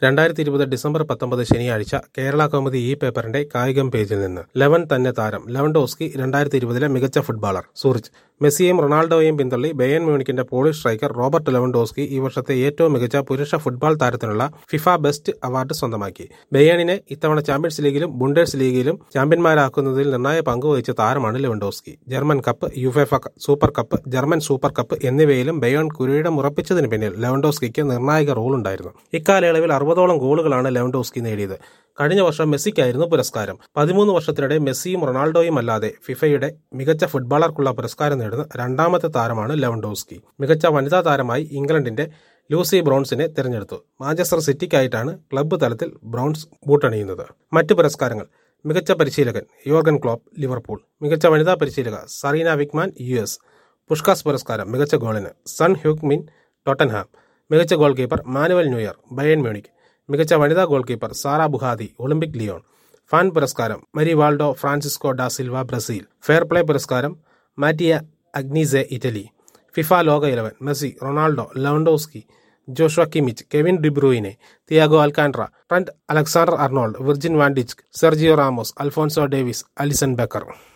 രണ്ടായിരത്തി ഇരുപത് ഡിസംബർ പത്തൊമ്പത് ശനിയാഴ്ച കേരള കൗമുദി ഈ പേപ്പറിന്റെ കായികം പേജിൽ നിന്ന് ലെവൻ തന്നെ താരം ലെവൻഡോസ്കി രണ്ടായിരത്തി ഇരുപതിലെ മികച്ച ഫുട്ബോളർ സൂറിച്ച് മെസ്സിയെയും റൊണാൾഡോയെയും പിന്തള്ളി ബയൻ മ്യൂണിക്കിന്റെ പോളിഷ് സ്ട്രൈക്കർ റോബർട്ട് ലെവൻഡോസ്കി ഈ വർഷത്തെ ഏറ്റവും മികച്ച പുരുഷ ഫുട്ബോൾ താരത്തിനുള്ള ഫിഫ ബെസ്റ്റ് അവാർഡ് സ്വന്തമാക്കി ബയണിനെ ഇത്തവണ ചാമ്പ്യൻസ് ലീഗിലും ബുണ്ടേഴ്സ് ലീഗിലും ചാമ്പ്യന്മാരാക്കുന്നതിൽ നിർണായക പങ്കുവഹിച്ച താരമാണ് Lewandowski German cup UEFA super cup German super cup എന്നിവയിലും ബയോൺ കുരിയിടം ഉറപ്പിച്ചതിന് പിന്നിൽ ലെവൻഡോസ്കിക്ക് നിർണായക റോൾ ഉണ്ടായിരുന്നു ഇക്കാലയളവിൽ അറുപതോളം ഗോളുകളാണ് ലെവൻഡോസ്കി നേടിയത് കഴിഞ്ഞ വർഷം മെസ്സിക്കായിരുന്നു പുരസ്കാരം പതിമൂന്ന് വർഷത്തിനിടെ മെസ്സിയും റൊണാൾഡോയും അല്ലാതെ ഫിഫയുടെ മികച്ച ഫുട്ബോളർക്കുള്ള പുരസ്കാരം നേടുന്ന രണ്ടാമത്തെ താരമാണ് ലെവൻഡോസ്കി മികച്ച വനിതാ താരമായി ഇംഗ്ലണ്ടിന്റെ ലൂസി ബ്രോൺസിനെ തിരഞ്ഞെടുത്തു മാഞ്ചസ്റ്റർ സിറ്റിക്കായിട്ടാണ് ക്ലബ്ബ് തലത്തിൽ ബ്രോൺസ് ബൂട്ടണിയുന്നത് മറ്റ് പുരസ്കാരങ്ങൾ മികച്ച പരിശീലകൻ യോർഗൻ ക്ലോപ്പ് ലിവർപൂൾ മികച്ച വനിതാ പരിശീലക Sarina Wiegman U S Puskas പുരസ്കാരം മികച്ച ഗോളിന് സൺ ഹ്യൂക് മിൻ ടോട്ടൻഹാം മികച്ച goal keeper Manuel Neuer Bayern Munich മികച്ച വനിതാ goal keeper Sarah Bouhaddi Olympic Lyon fan പുരസ്കാരം Marivaldo Francisco da Silva Brazil fair play പുരസ്കാരം മാറ്റിയ അഗ്നീസെ ഇറ്റലി ഫിഫ ലോക eleven Messi Ronaldo Lewandowski Joshua Kimmich Kevin De Bruyne Thiago Alcantara Trent Alexander Arnold Virgil van Dijk Sergio Ramos Alphonso Davies Alisson Baker